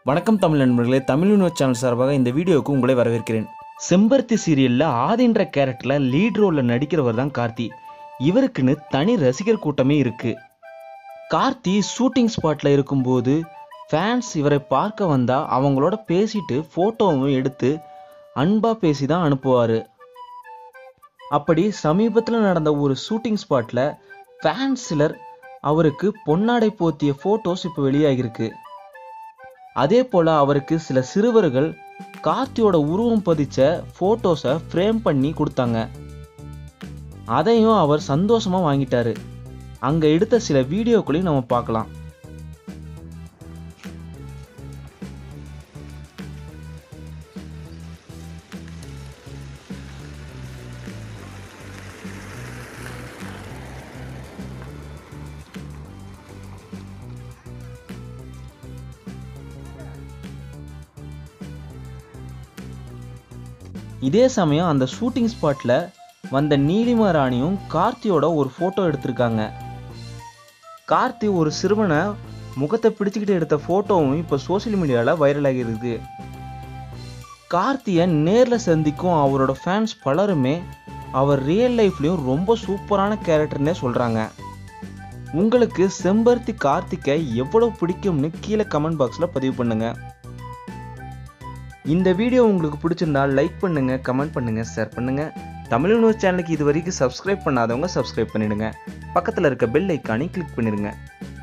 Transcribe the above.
வணக்கம் தமிழ் நண்பர்களே Tamil news channel சார்பாக இந்த வீடியோவுக்கு உங்களை வரவேற்கிறேன் செம்பருத்தி சீரியலில் ஆதின்ற கேரக்டரில் லீட் ரோலில் நடிக்கிறவர் தான் கார்த்தி இவருக்குன்னு தனி ரசிகர் கூட்டமே இருக்கு கார்த்தி ஷூட்டிங் ஸ்பாட்டில் இருக்கும்போது ஃபேன்ஸ் இவரை பார்க்க வந்தால் அவங்களோட பேசிட்டு ஃபோட்டோவும் எடுத்து அன்பாக பேசி தான் அனுப்புவார் அப்படி சமீபத்தில் நடந்த ஒரு ஷூட்டிங் ஸ்பாட்டில் ஃபேன்ஸ் சிலர் அவருக்கு பொன்னாடை போத்திய ஃபோட்டோஸ் இப்போ வெளியாகிருக்கு அதே போல் அவருக்கு சில சிறுவர்கள் கார்த்தியோட உருவம் பதிச்ச ஃபோட்டோஸை ஃப்ரேம் பண்ணி கொடுத்தாங்க அதையும் அவர் சந்தோஷமாக வாங்கிட்டாரு அங்கே எடுத்த சில வீடியோக்களையும் நம்ம பார்க்கலாம் இதே சமயம் அந்த ஷூட்டிங் ஸ்பாட்டில் வந்த நீலிமா ராணியும் கார்த்தியோட ஒரு ஃபோட்டோ எடுத்திருக்காங்க கார்த்தி ஒரு சிறுவனை முகத்தை பிடிச்சிக்கிட்டு எடுத்த ஃபோட்டோவும் இப்போ சோஷியல் மீடியாவில் வைரலாகி இருக்கு கார்த்தியை நேரில் சந்திக்கும் அவரோட ஃபேன்ஸ் பலருமே அவர் ரியல் லைஃப்லேயும் ரொம்ப சூப்பரான கேரக்டர்னே சொல்கிறாங்க உங்களுக்கு செம்பருத்தி கார்த்திகை எவ்வளோ பிடிக்கும்னு கீழே கமெண்ட் பாக்ஸில் பதிவு பண்ணுங்கள் இந்த வீடியோ உங்களுக்கு பிடிச்சிருந்தா லைக் பண்ணுங்க கமெண்ட் பண்ணுங்க ஷேர் பண்ணுங்க தமிழ் நியூஸ் சேனலுக்கு இது வரைக்கும் சப்ஸ்கிரைப் பண்ணாதவங்க சப்ஸ்கிரைப் பண்ணிடுங்க பக்கத்தில் இருக்க பெல் ஐக்கானை கிளிக் பண்ணிடுங்க